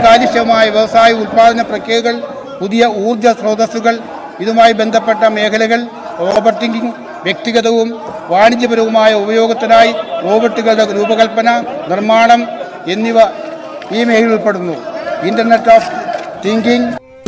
കാര്യക്ഷമമായ വ്യവസായ ഉൽപ്പാദന പ്രക്രിയകൾ പുതിയ ഊർജ സ്രോതസ്സുകൾ ഇതുമായി ബന്ധപ്പെട്ട മേഖലകൾ റോബോട്ടിംഗ് വ്യക്തിഗതവും വാണിജ്യപരവുമായ ഉപയോഗത്തിനായി റോബോട്ടുകളുടെ രൂപകൽപ്പന നിർമ്മാണം എന്നിവ ഈ മേഖലയിൽ ഉൾപ്പെടുന്നു internet of thinking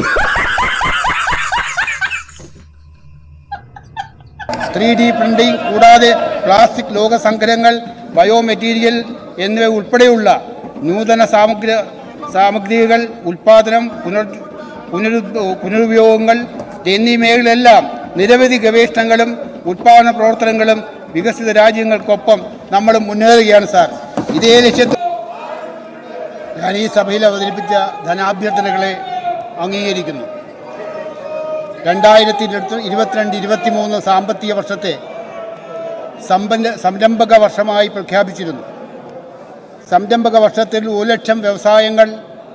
three D printing കൂടാതെ പ്ലാസ്റ്റിക് ലോകസങ്കരങ്ങൾ ബയോമെറ്റീരിയൽ എന്നിവ ഉൾപ്പെടെയുള്ള നൂതന സാമഗ്രി സാമഗ്രികൾ ഉൽപ്പാദനം പുനർ പുനരു പുനരുപയോഗങ്ങൾ എന്നീ മേഖലയിലെല്ലാം നിരവധി ഗവേഷണങ്ങളും ഉൽപ്പാദന പ്രവർത്തനങ്ങളും വികസിത രാജ്യങ്ങൾക്കൊപ്പം നമ്മൾ മുന്നേറുകയാണ് സാർ ഇതേ ലക്ഷ്യത്തിൽ ഞാൻ ഈ സഭയിൽ അവതരിപ്പിച്ച ധനാഭ്യർത്ഥനകളെ അംഗീകരിക്കുന്നു രണ്ടായിരത്തി ഇരുപത്തിരണ്ട് ഇരുപത്തിമൂന്ന് സാമ്പത്തിക വർഷത്തെ സമ്പന്ന സംരംഭക വർഷമായി പ്രഖ്യാപിച്ചിരുന്നു സംരംഭക വർഷത്തിൽ ഒരു ലക്ഷം വ്യവസായങ്ങൾ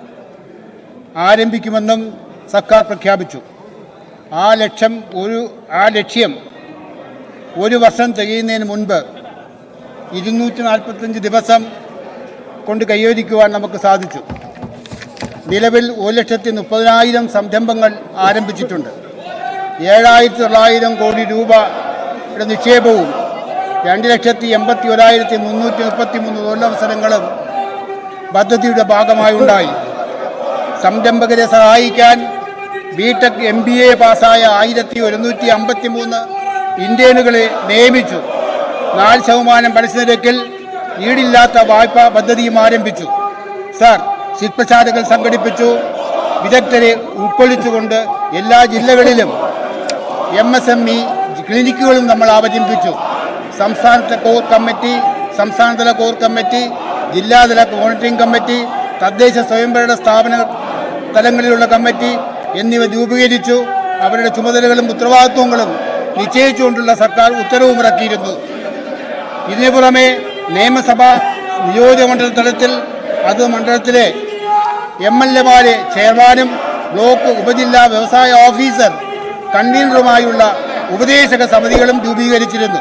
ആരംഭിക്കുമെന്നും സർക്കാർ പ്രഖ്യാപിച്ചു ആ ലക്ഷ്യം ഒരു ആ ലക്ഷ്യം ഒരു വർഷം തികയുന്നതിന് മുൻപ് ഇരുന്നൂറ്റി നാൽപ്പത്തഞ്ച് ദിവസം കൊണ്ട് കൈവരിക്കുവാൻ നമുക്ക് സാധിച്ചു നിലവിൽ ഒരു ലക്ഷത്തി മുപ്പതിനായിരം സംരംഭങ്ങൾ ആരംഭിച്ചിട്ടുണ്ട് ഏഴായിരത്തി തൊള്ളായിരം കോടി രൂപയുടെ നിക്ഷേപവും രണ്ട് ലക്ഷത്തി എൺപത്തി ഒരായിരത്തി മുന്നൂറ്റി മുപ്പത്തി മൂന്ന് തൊഴിലവസരങ്ങളും പദ്ധതിയുടെ ഭാഗമായി ഉണ്ടായി സംരംഭകരെ സഹായിക്കാൻ B Tech M B A പാസ്സായ ആയിരത്തി ഒരുന്നൂറ്റി അമ്പത്തി മൂന്ന് ഇന്ത്യനുകളെ നിയമിച്ചു നാല് ശതമാനം പലിശ നിരക്കിൽ ഈടില്ലാത്ത വായ്പാ പദ്ധതിയും ആരംഭിച്ചു സാർ ശില്പശാലകൾ സംഘടിപ്പിച്ചു വിദഗ്ധരെ ഉൾക്കൊള്ളിച്ചുകൊണ്ട് എല്ലാ ജില്ലകളിലും എം എസ് എം ഇ ക്ലിനിക്കുകളും നമ്മൾ അവതരിപ്പിച്ചു സംസ്ഥാനത്തെ കോർ കമ്മിറ്റി സംസ്ഥാനതല കോർ കമ്മിറ്റി ജില്ലാതല മോണിറ്ററിംഗ് കമ്മിറ്റി തദ്ദേശ സ്വയംഭരണ സ്ഥാപന തലങ്ങളിലുള്ള കമ്മിറ്റി എന്നിവ രൂപീകരിച്ചു അവരുടെ ചുമതലകളും ഉത്തരവാദിത്വങ്ങളും നിശ്ചയിച്ചുകൊണ്ടുള്ള സർക്കാർ ഉത്തരവും ഇറക്കിയിരുന്നു ഇതിനു പുറമെ നിയമസഭ നിയോജകമണ്ഡല തലത്തിൽ അത് മണ്ഡലത്തിലെ എം എൽ എമാരെ ചെയർമാനും ബ്ലോക്ക് ഉപജില്ലാ വ്യവസായ ഓഫീസർ കൺവീനറുമായുള്ള ഉപദേശക സമിതികളും രൂപീകരിച്ചിരുന്നു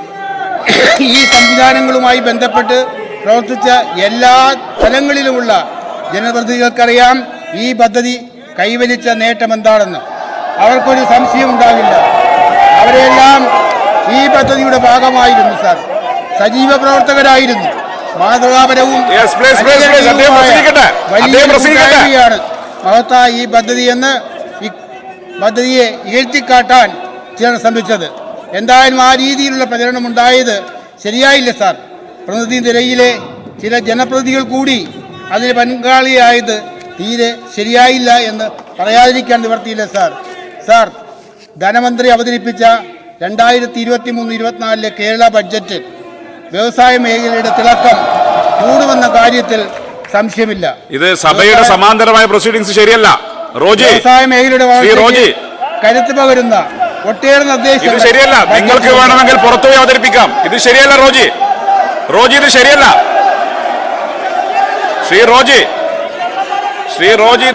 ഈ സംവിധാനങ്ങളുമായി ബന്ധപ്പെട്ട് പ്രവർത്തിച്ച എല്ലാ തലങ്ങളിലുമുള്ള ജനപ്രതിനിധികൾക്കറിയാം ഈ പദ്ധതി കൈവരിച്ച നേട്ടം എന്താണെന്ന് അവർക്കൊരു സംശയം ഉണ്ടാകില്ല അവരെല്ലാം ഈ പദ്ധതിയുടെ ഭാഗമായിരുന്നു സാർ സജീവ പ്രവർത്തകരായിരുന്നു മാതൃകാപരവും Yes, please, please, please. അദ്ദേഹം പ്രസംഗിക്കട്ടെ. വലിയ അദ്ദേഹം പ്രസംഗിക്കട്ടെ. കൂട്ടായ്മയാണ് മഹത്തായ ഈ പദ്ധതി എന്ന് ഈ പദ്ധതിയെ ഇകഴ്ത്തിക്കാട്ടാൻ ചിലർ ശ്രമിച്ചത് എന്തായാലും ആ രീതിയിലുള്ള പ്രചരണം ഉണ്ടായത് ശരിയായില്ല സാർ പ്രതിനിധി നിരയിലെ ചില ജനപ്രതിനിധികൾ കൂടി അതിന് പങ്കാളിയായത് തീരെ ശരിയായില്ല എന്ന് പറയാതിരിക്കാൻ നിവർത്തിയില്ല സാർ സാർ ധനമന്ത്രി അവതരിപ്പിച്ച രണ്ടായിരത്തി ഇരുപത്തി മൂന്ന് ഇരുപത്തിനാലിലെ കേരള ബഡ്ജറ്റ് വ്യവസായ മേഖലയുടെ തിളക്കം കൂടുമെന്ന കാര്യത്തിൽ സംശയമില്ല ഇത് സഭയുടെ സമാന്തരമായ പ്രൊസീഡിങ്സ് ശരിയല്ല റോജി വ്യവസായ മേഖലയുടെ ശ്രീ വളർച്ചയ്ക്ക് റോജി. കരുത്ത് പകരുന്ന ഒട്ടേറെ ഇത് നിർദ്ദേശങ്ങൾ ശരിയല്ല നിങ്ങൾക്ക് വേണമെങ്കിൽ പുറത്തുപോയി അവതരിപ്പിക്കാം ഇത് ശരിയല്ല റോജി റോജി ഇത് ശരിയല്ല ശ്രീ റോജി ശ്രീ റോജി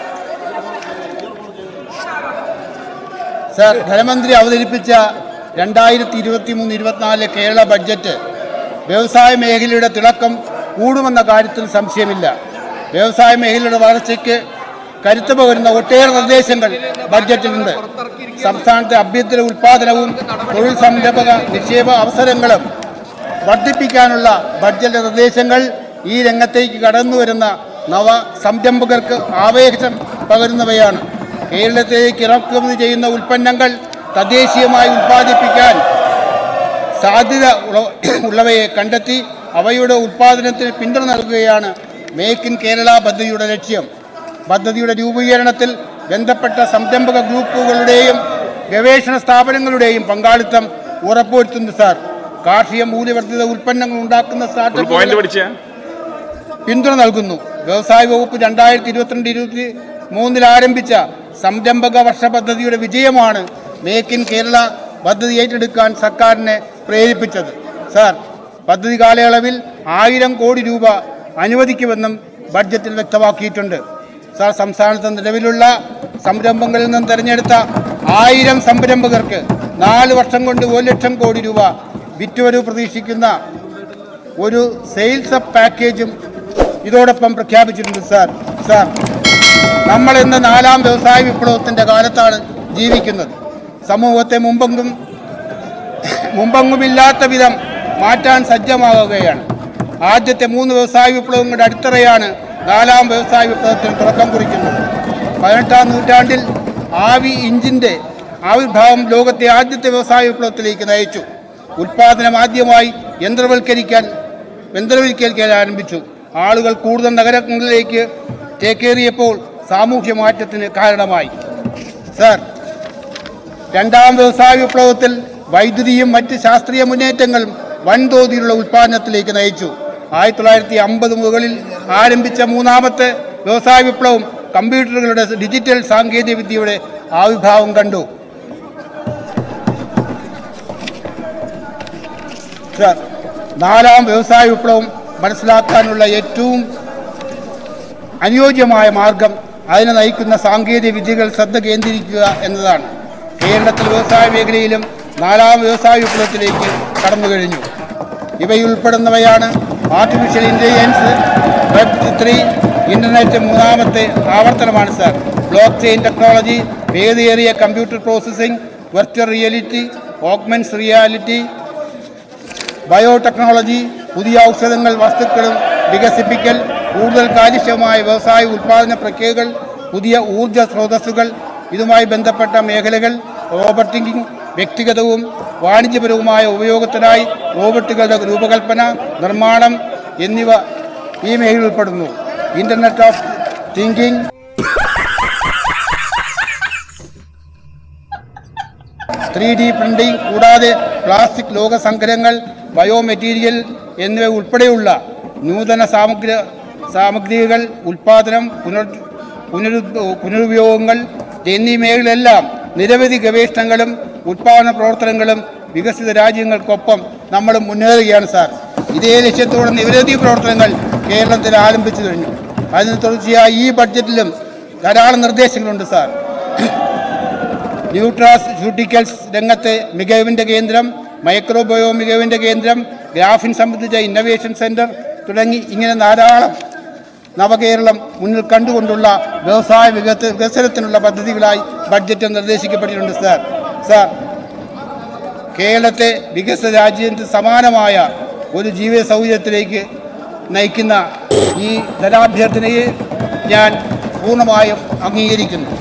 സാർ ധനമന്ത്രി അവതരിപ്പിച്ച രണ്ടായിരത്തി ഇരുപത്തി മൂന്ന് ഇരുപത്തിനാലിലെ കേരള ബഡ്ജറ്റ് വ്യവസായ മേഖലയുടെ തിളക്കം കൂടുമെന്ന കാര്യത്തിൽ സംശയമില്ല വ്യവസായ മേഖലയുടെ വളർച്ചയ്ക്ക് കരുത്ത് പകരുന്ന ഒട്ടേറെ നിർദ്ദേശങ്ങൾ ബഡ്ജറ്റിലുണ്ട് സംസ്ഥാനത്തെ അഭ്യന്തര ഉൽപാദനവും തൊഴിൽ സംരംഭക നിക്ഷേപ അവസരങ്ങളും വർദ്ധിപ്പിക്കാനുള്ള ബഡ്ജറ്റ് നിർദ്ദേശങ്ങൾ ഈ രംഗത്തേക്ക് കടന്നു വരുന്ന നവ സംരംഭകർക്ക് ആവേശം പകരുന്നവയാണ് കേരളത്തിലേക്ക് ഇറക്കുമതി ചെയ്യുന്ന ഉൽപ്പന്നങ്ങൾ തദ്ദേശീയമായി ഉൽപ്പാദിപ്പിക്കാൻ സാധ്യത ഉള്ള- ഉള്ളവയെ കണ്ടെത്തി അവയുടെ ഉൽപ്പാദനത്തിന് പിന്തുണ നൽകുകയാണ് മേക്ക് ഇൻ കേരള പദ്ധതിയുടെ ലക്ഷ്യം പദ്ധതിയുടെ രൂപീകരണത്തിൽ ബന്ധപ്പെട്ട സംരംഭക ഗ്രൂപ്പുകളുടെയും ഗവേഷണ സ്ഥാപനങ്ങളുടെയും പങ്കാളിത്തം ഉറപ്പുവരുത്തുന്നു സാർ കാർഷിക മൂല്യവർദ്ധിത ഉൽപ്പന്നങ്ങൾ ഉണ്ടാക്കുന്ന ഒരു സ്റ്റാർട്ടപ്പുകൾ പോയിന്റ് പഠിച്ചേ പിന്തുണ നൽകുന്നു വ്യവസായ വകുപ്പ് രണ്ടായിരത്തി ഇരുപത്തിരണ്ട് ഇരുപത്തി മൂന്നിൽ ആരംഭിച്ച സംരംഭക വർഷ പദ്ധതിയുടെ വിജയമാണ് മേക്ക് ഇൻ കേരള പദ്ധതി ഏറ്റെടുക്കാൻ സർക്കാരിനെ പ്രേരിപ്പിച്ചത് സാർ പദ്ധതി കാലയളവിൽ ആയിരം കോടി രൂപ അനുവദിക്കുമെന്നും ബഡ്ജറ്റിൽ വ്യക്തമാക്കിയിട്ടുണ്ട് സാർ സംസ്ഥാനത്ത് നിലവിലുള്ള സംരംഭങ്ങളിൽ നിന്നും തിരഞ്ഞെടുത്ത ആയിരം സംരംഭകർക്ക് നാല് വർഷം കൊണ്ട് ഒരു ലക്ഷം കോടി രൂപ വിറ്റുവരവ് പ്രതീക്ഷിക്കുന്ന ഒരു സെയിൽസ് അപ്പ് പാക്കേജും ഇതോടൊപ്പം പ്രഖ്യാപിച്ചിട്ടുണ്ട് സാർ സാർ നമ്മൾ ഇന്ന് നാലാം വ്യവസായ വിപ്ലവത്തിൻ്റെ കാലത്താണ് ജീവിക്കുന്നത് സമൂഹത്തെ മുമ്പെങ്കും മുമ്പെങ്ങുമില്ലാത്ത വിധം മാറ്റാൻ സജ്ജമാവുകയാണ് ആദ്യത്തെ മൂന്ന് വ്യവസായ വിപ്ലവങ്ങളുടെ അടിത്തറയാണ് നാലാം വ്യവസായ വിപ്ലവത്തിന് തുടക്കം കുറിക്കുന്നത് പതിനെട്ടാം നൂറ്റാണ്ടിൽ ആവി ഇഞ്ചിൻ്റെ ആവിർഭാവം ലോകത്തെ ആദ്യത്തെ വ്യവസായ വിപ്ലവത്തിലേക്ക് നയിച്ചു ഉൽപ്പാദനം ആദ്യമായി യന്ത്രവൽക്കരിക്കാൻ യന്ത്രവൽക്കരിക്കാൻ ആരംഭിച്ചു ആളുകൾ കൂടുതൽ നഗരങ്ങളിലേക്ക് ചേക്കേറിയപ്പോൾ സാമൂഹ്യ മാറ്റത്തിന് കാരണമായി സാർ രണ്ടാം വ്യവസായ വിപ്ലവത്തിൽ വൈദ്യുതിയും മറ്റ് ശാസ്ത്രീയ മുന്നേറ്റങ്ങളും വൻതോതിലുള്ള ഉൽപ്പാദനത്തിലേക്ക് നയിച്ചു ആയിരത്തി തൊള്ളായിരത്തി അമ്പത് മുകളിൽ ആരംഭിച്ച മൂന്നാമത്തെ വ്യവസായ വിപ്ലവം കമ്പ്യൂട്ടറുകളുടെ ഡിജിറ്റൽ സാങ്കേതിക വിദ്യയുടെ ആവിർഭാവം കണ്ടു സാർ നാലാം വ്യവസായ വിപ്ലവം മനസ്സിലാക്കാനുള്ള ഏറ്റവും അനുയോജ്യമായ മാർഗം അതിനെ നയിക്കുന്ന സാങ്കേതിക വിദ്യകൾ ശ്രദ്ധ കേന്ദ്രീകരിക്കുക എന്നതാണ് കേരളത്തിൽ വ്യവസായ മേഖലയിലും നാലാം വ്യവസായ വിപ്ലവത്തിലേക്ക് കടന്നു കഴിഞ്ഞു ഇവയിൽ ഉൾപ്പെടുന്നവയാണ് artificial intelligence web three internet മൂന്നാമത്തെ ആവർത്തനമാണ് സാർ ബ്ലോക്ക് ചെയിൻ ടെക്നോളജി വേദിയേറിയ computer processing virtual reality augmented reality biotechnology പുതിയ ഔഷധങ്ങൾ വസ്തുക്കളും വികസിപ്പിക്കൽ കൂടുതൽ കാര്യക്ഷമമായ വ്യവസായ ഉൽപ്പാദന പ്രക്രിയകൾ പുതിയ ഊർജ സ്രോതസ്സുകൾ ഇതുമായി ബന്ധപ്പെട്ട മേഖലകൾ റോബോട്ടിംഗ് വ്യക്തിഗതവും വാണിജ്യപരവുമായ ഉപയോഗത്തിനായി റോബോട്ടുകളുടെ രൂപകൽപ്പന നിർമ്മാണം എന്നിവ ഈ മേഖലയിൽ ഉൾപ്പെടുന്നു internet of thinking three D printing കൂടാതെ പ്ലാസ്റ്റിക് ലോകസങ്കരങ്ങൾ ബയോമെറ്റീരിയൽ എന്നിവ ഉൾപ്പെടെയുള്ള നൂതന സാമഗ്ര സാമഗ്രികൾ ഉൽപ്പാദനം പുനർ പുനരു പുനരുപയോഗങ്ങൾ എന്നീ മേഖലയിലെല്ലാം നിരവധി ഗവേഷണങ്ങളും ഉൽപ്പാദന പ്രവർത്തനങ്ങളും വികസിത രാജ്യങ്ങൾക്കൊപ്പം നമ്മൾ മുന്നേറുകയാണ് സാർ ഇതേ ലക്ഷ്യത്തോടെ നിരവധി പ്രവർത്തനങ്ങൾ കേരളത്തിൽ ആരംഭിച്ചു കഴിഞ്ഞു അതിന് തുടർച്ചയായി ഈ ബഡ്ജറ്റിലും ധാരാളം നിർദ്ദേശങ്ങളുണ്ട് സാർ ന്യൂട്രാസ്യൂട്ടിക്കൽസ് രംഗത്തെ മികവിൻ്റെ കേന്ദ്രം മൈക്രോബയോ മികവിൻ്റെ കേന്ദ്രം ഗ്രാഫിൻ സംബന്ധിച്ച ഇന്നവേഷൻ സെൻറ്റർ തുടങ്ങി ഇങ്ങനെ ധാരാളം നവകേരളം മുന്നിൽ കണ്ടുകൊണ്ടുള്ള വ്യവസായ വികസ വികസനത്തിനുള്ള പദ്ധതികളായി ബഡ്ജറ്റ് നിർദ്ദേശിക്കപ്പെട്ടിട്ടുണ്ട് സാർ സാർ കേരളത്തെ വികസിത രാജ്യത്തിന് സമാനമായ ഒരു ജീവിത സൗകര്യത്തിലേക്ക് നയിക്കുന്ന ഈ ധനാഭ്യർത്ഥനയെ ഞാൻ പൂർണ്ണമായും അംഗീകരിക്കുന്നു